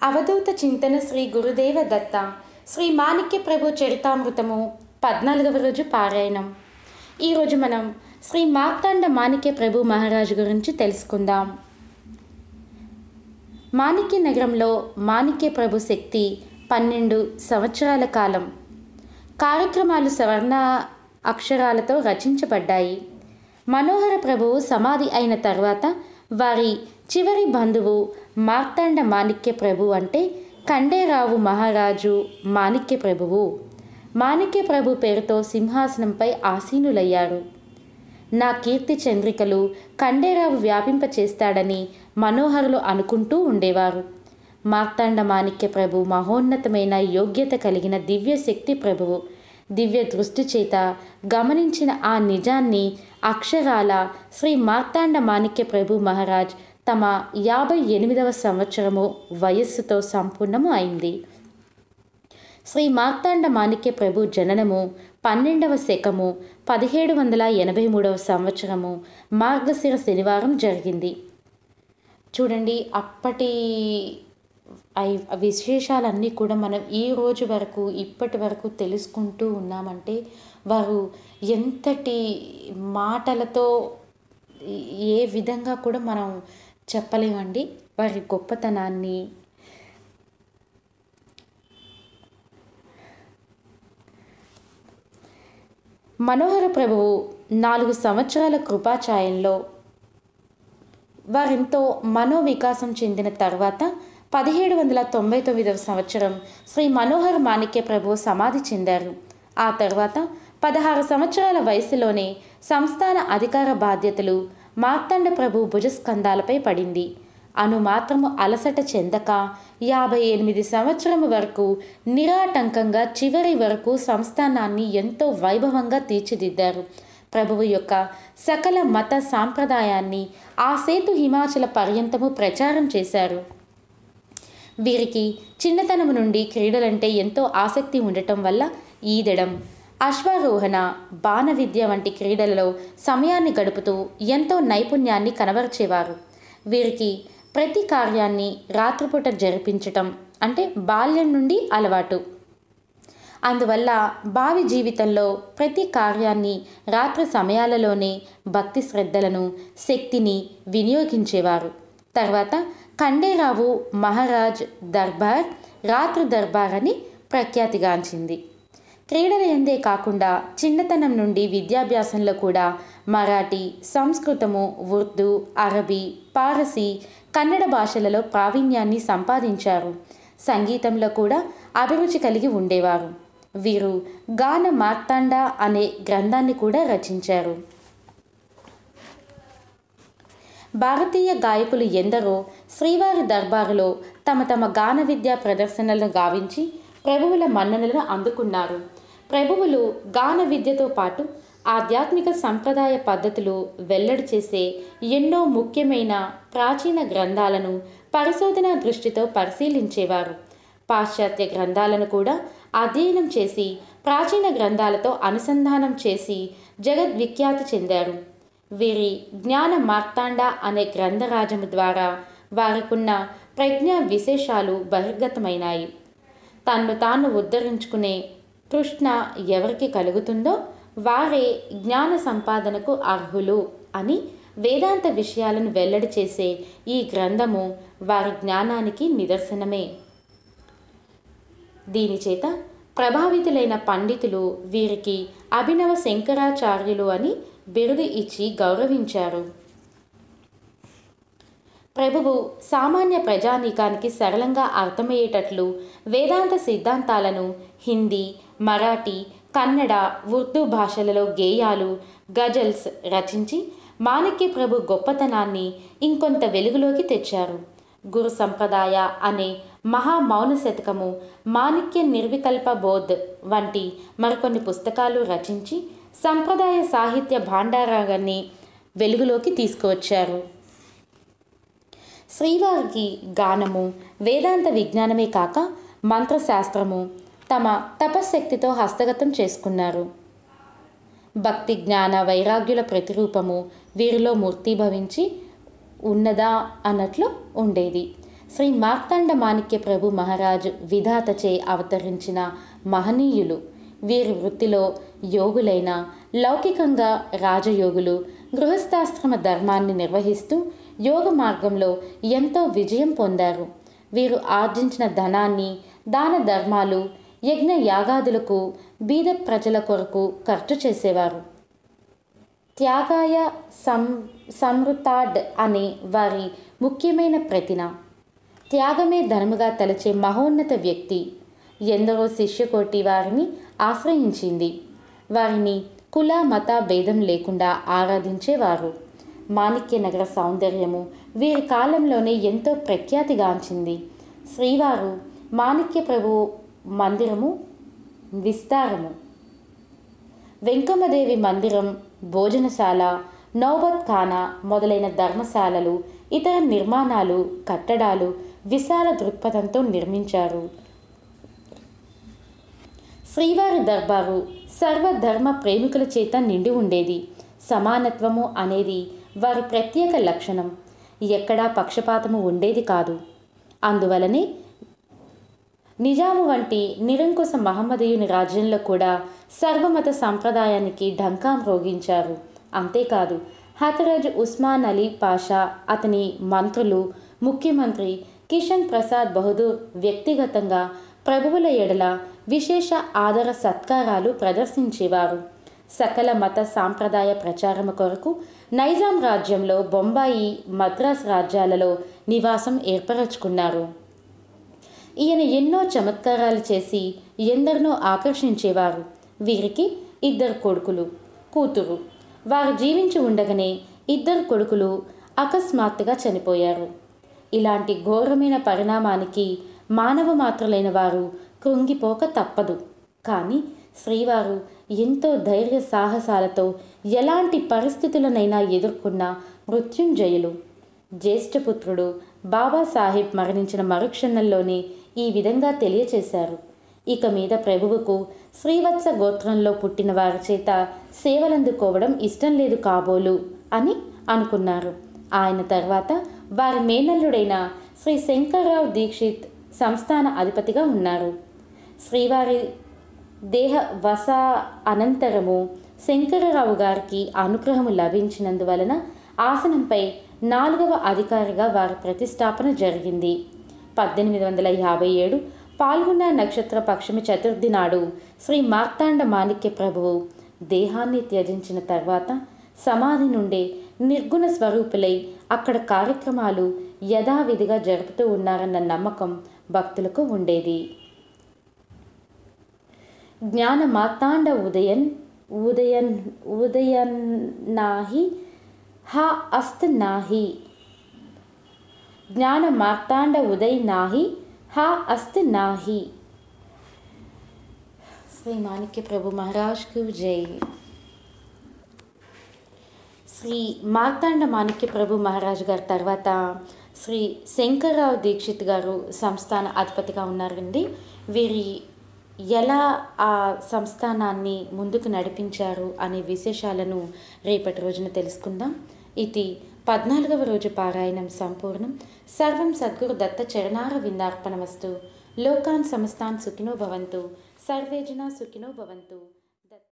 అవధూత చింతన శ్రీ గురుదేవ దత్త శ్రీ మాణిక్య ప్రభు చరితామృతము పద్నాలుగవ రోజు పారాయణం ఈరోజు మనం శ్రీ మార్తాండ మాణిక్య ప్రభు మహారాజు గురించి తెలుసుకుందాం మాణిక్య నగరంలో మాణిక్య ప్రభు శక్తి పన్నెండు సంవత్సరాల కాలం కార్యక్రమాలు సవర్ణ అక్షరాలతో రచించబడ్డాయి మనోహర ప్రభువు సమాధి అయిన తర్వాత వారి చివరి బంధువు మార్తాండ మాణిక్య ప్రభు అంటే కండేరావు మహారాజు మాణిక్య ప్రభువు మాణిక్య ప్రభు పేరుతో సింహాసనంపై ఆసీనులయ్యారు నా కీర్తి చంద్రికలు కండేరావు వ్యాపింపచేస్తాడని మనోహరులు అనుకుంటూ ఉండేవారు మార్తాండ మాణిక్య ప్రభు మహోన్నతమైన యోగ్యత కలిగిన దివ్య శక్తి ప్రభువు దివ్య దృష్టి చేత గమనించిన ఆ నిజాన్ని అక్షరాల శ్రీ మార్తాండ మాణిక్య ప్రభు మహారాజ్ తమ యాభై ఎనిమిదవ సంవత్సరము వయస్సుతో సంపూర్ణము అయింది శ్రీ మార్తాండ మాణిక్య ప్రభు జననము పన్నెండవ శకము పదిహేడు వందల ఎనభై మూడవ సంవత్సరము మార్గశిర శనివారం జరిగింది చూడండి అప్పటి ఐ- విశేషాలన్నీ కూడా మనం ఈ రోజు వరకు ఇప్పటి వరకు తెలుసుకుంటూ ఉన్నామంటే వారు ఎంతటి మాటలతో ఏ విధంగా కూడా మనం చెప్పలేమండి వారి గొప్పతనాన్ని మనోహర ప్రభువు నాలుగు సంవత్సరాల కృపాఛాయంలో వారెంతో మనోవికాసం చెందిన తర్వాత పదిహేడు వందల తొంభై తొమ్మిదవ సంవత్సరం శ్రీ మనోహర్ మాణిక్య ప్రభు సమాధి చెందారు ఆ తర్వాత పదహారు సంవత్సరాల వయసులోనే సంస్థాన అధికార బాధ్యతలు మార్తాండ ప్రభు భుజస్కంధాలపై పడింది అను మాత్రము అలసట చెందక యాభై ఎనిమిది సంవత్సరము వరకు నిరాటంకంగా చివరి వరకు సంస్థానాన్ని ఎంతో వైభవంగా తీర్చిదిద్దారు ప్రభువు యొక్క సకల మత సాంప్రదాయాన్ని ఆ సేతు హిమాచల పర్యంతము ప్రచారం చేశారు వీరికి చిన్నతనము నుండి క్రీడలంటే ఎంతో ఆసక్తి ఉండటం వల్ల ఈదడం అశ్వారోహణ బాణ విద్య వంటి క్రీడలలో సమయాన్ని గడుపుతూ ఎంతో నైపుణ్యాన్ని కనబరిచేవారు వీరికి ప్రతి కార్యాన్ని రాత్రిపూట జరిపించటం అంటే బాల్యం నుండి అలవాటు అందువల్ల భావి జీవితంలో ప్రతి కార్యాన్ని రాత్రి సమయాలలోనే భక్తి శ్రద్ధలను శక్తిని వినియోగించేవారు తర్వాత ఖండేరావు మహారాజ్ దర్బార్ రాత్రి దర్బార్ అని ప్రఖ్యాతిగాంచింది క్రీడల ఎందే కాకుండా చిన్నతనం నుండి విద్యాభ్యాసంలో కూడా మరాఠీ సంస్కృతము ఉర్దూ అరబీ పారసీ కన్నడ భాషలలో ప్రావీణ్యాన్ని సంపాదించారు సంగీతంలో కూడా అభిరుచి కలిగి ఉండేవారు వీరు గాన మార్తాండ అనే గ్రంథాన్ని కూడా రచించారు భారతీయ గాయకులు ఎందరో శ్రీవారి దర్బారులో తమ తమ గాన విద్యా ప్రదర్శనలను గావించి ప్రభువుల మన్ననలను అందుకున్నారు ప్రభువులు గాన విద్యతో పాటు ఆధ్యాత్మిక సంప్రదాయ పద్ధతులు వెల్లడి చేసే ఎన్నో ముఖ్యమైన ప్రాచీన గ్రంథాలను పరిశోధన దృష్టితో పరిశీలించేవారు పాశ్చాత్య గ్రంథాలను కూడా అధ్యయనం చేసి ప్రాచీన గ్రంథాలతో అనుసంధానం చేసి జగద్విఖ్యాతి చెందారు వీరి జ్ఞాన మార్తాండ అనే గ్రంథరాజము ద్వారా వారికున్న ప్రజ్ఞా విశేషాలు బహిర్గతమైనాయి తన్ను తాను ఉద్ధరించుకునే తృష్ణ ఎవరికి కలుగుతుందో వారే జ్ఞాన సంపాదనకు అర్హులు అని వేదాంత విషయాలను వెల్లడి చేసే ఈ గ్రంథము వారి జ్ఞానానికి నిదర్శనమే దీని చేత ప్రభావితులైన పండితులు వీరికి అభినవ శంకరాచార్యులు అని బిరుదు ఇచ్చి గౌరవించారు ప్రభువు సామాన్య ప్రజానీకానికి సరళంగా అర్థమయ్యేటట్లు వేదాంత సిద్ధాంతాలను హిందీ మరాఠీ కన్నడ ఉర్దూ భాషలలో గేయాలు గజల్స్ రచించి మాణిక్య ప్రభు గొప్పతనాన్ని ఇంకొంత వెలుగులోకి తెచ్చారు గురు సంప్రదాయ అనే మహా మౌన శతకము మాణిక్య నిర్వికల్ప బోధ్ వంటి మరికొన్ని పుస్తకాలు రచించి సంప్రదాయ సాహిత్య భాండారాగాన్ని వెలుగులోకి తీసుకువచ్చారు శ్రీవారికి గానము వేదాంత విజ్ఞానమే కాక మంత్రశాస్త్రము తమ తపశ్శక్తితో హస్తగతం చేసుకున్నారు భక్తి జ్ఞాన వైరాగ్యుల ప్రతిరూపము వీరిలో మూర్తిభవించి ఉన్నదా అన్నట్లు ఉండేది శ్రీ మార్తాండ మాణిక్య ప్రభు మహారాజ్ విధాతచే అవతరించిన మహనీయులు వీరి వృత్తిలో యోగులైన లౌకికంగా రాజయోగులు గృహస్థాశ్రమ ధర్మాన్ని నిర్వహిస్తూ యోగ మార్గంలో ఎంతో విజయం పొందారు వీరు ఆర్జించిన ధనాన్ని దాన ధర్మాలు యజ్ఞ యాగాదులకు బీద ప్రజల కొరకు ఖర్చు చేసేవారు త్యాగాయ సం సంవృతాడ్ అనే వారి ముఖ్యమైన ప్రతిన త్యాగమే ధనముగా తలచే మహోన్నత వ్యక్తి ఎందరో శిష్యకోటి వారిని ఆశ్రయించింది వారిని కుల మత భేదం లేకుండా ఆరాధించేవారు మాణిక్య నగర సౌందర్యము వీరి కాలంలోనే ఎంతో ప్రఖ్యాతిగాంచింది శ్రీవారు మాణిక్య ప్రభు మందిరము విస్తారము వెంకమ్మదేవి మందిరం భోజనశాల నౌబత్ ఖానా మొదలైన ధర్మశాలలు ఇతర నిర్మాణాలు కట్టడాలు విశాల దృక్పథంతో నిర్మించారు శ్రీవారి దర్బారు సర్వధర్మ ప్రేమికుల చేత నిండి ఉండేది సమానత్వము అనేది వారి ప్రత్యేక లక్షణం ఎక్కడా పక్షపాతము ఉండేది కాదు అందువలనే నిజాము వంటి నిరంకుశ మహమ్మదీయుని రాజ్యంలో కూడా సర్వమత సంప్రదాయానికి ఢంకా మ్రోగించారు అంతేకాదు హతరజ్ ఉస్మాన్ అలీ పాషా అతని మంత్రులు ముఖ్యమంత్రి కిషన్ ప్రసాద్ బహదూర్ వ్యక్తిగతంగా ప్రభువుల ఎడల విశేష ఆదర సత్కారాలు ప్రదర్శించేవారు సకల మత సాంప్రదాయ ప్రచారము కొరకు నైజాం రాజ్యంలో బొంబాయి మద్రాస్ రాజ్యాలలో నివాసం ఏర్పరచుకున్నారు ఈయన ఎన్నో చమత్కారాలు చేసి ఎందరినో ఆకర్షించేవారు వీరికి ఇద్దరు కొడుకులు కూతురు వారు జీవించి ఉండగానే ఇద్దరు కొడుకులు అకస్మాత్తుగా చనిపోయారు ఇలాంటి ఘోరమైన పరిణామానికి మానవ మాత్రులైన వారు కృంగిపోక తప్పదు కానీ శ్రీవారు ఎంతో ధైర్య సాహసాలతో ఎలాంటి పరిస్థితులనైనా ఎదుర్కొన్న మృత్యుంజయులు జ్యేష్ఠపుత్రుడు బాబాసాహెబ్ మరణించిన మరుక్షణంలోనే ఈ విధంగా తెలియచేశారు ఇక మీద ప్రభువుకు శ్రీవత్స గోత్రంలో పుట్టిన వారి చేత సేవలందుకోవడం ఇష్టం లేదు కాబోలు అని అనుకున్నారు ఆయన తర్వాత వారి మేనల్లుడైన శ్రీ శంకర్రావు దీక్షిత్ సంస్థాన అధిపతిగా ఉన్నారు శ్రీవారి దేహ వస అనంతరము శంకరరావు గారికి అనుగ్రహము లభించినందువలన ఆసనంపై నాలుగవ అధికారిగా వారి ప్రతిష్టాపన జరిగింది పద్దెనిమిది వందల యాభై ఏడు పాల్గొన్న నక్షత్ర పక్షమి చతుర్థి నాడు శ్రీ మార్తాండ మాణిక్య ప్రభువు దేహాన్ని త్యజించిన తర్వాత సమాధి నుండే నిర్గుణ స్వరూపులై అక్కడ కార్యక్రమాలు యథావిధిగా జరుపుతూ ఉన్నారన్న నమ్మకం భక్తులకు ఉండేది జ్ఞాన మార్తాండ ఉదయన్ ఉదయన్ ఉదయన్ నాహి హా అస్త నాహి జ్ఞాన మార్తాండ ఉదయ్ నాహి హా అస్త నాహి శ్రీ మాణిక్య ప్రభు మహారాజ్కు జై శ్రీ మార్తాండ మాణిక్య ప్రభు మహారాజ్ గారి తర్వాత శ్రీ శంకర్రావు దీక్షిత్ గారు సంస్థాన అధిపతిగా ఉన్నారండి వీరి ఎలా ఆ సంస్థానాన్ని ముందుకు నడిపించారు అనే విశేషాలను రేపటి రోజున తెలుసుకుందాం ఇది పద్నాలుగవ రోజు పారాయణం సంపూర్ణం సర్వం సద్గురు దత్త చరణార విందార్పణమస్తు లోకాన్ సమస్తాన్ సుఖినో భవంతు సర్వేజన సుఖినో భవంతు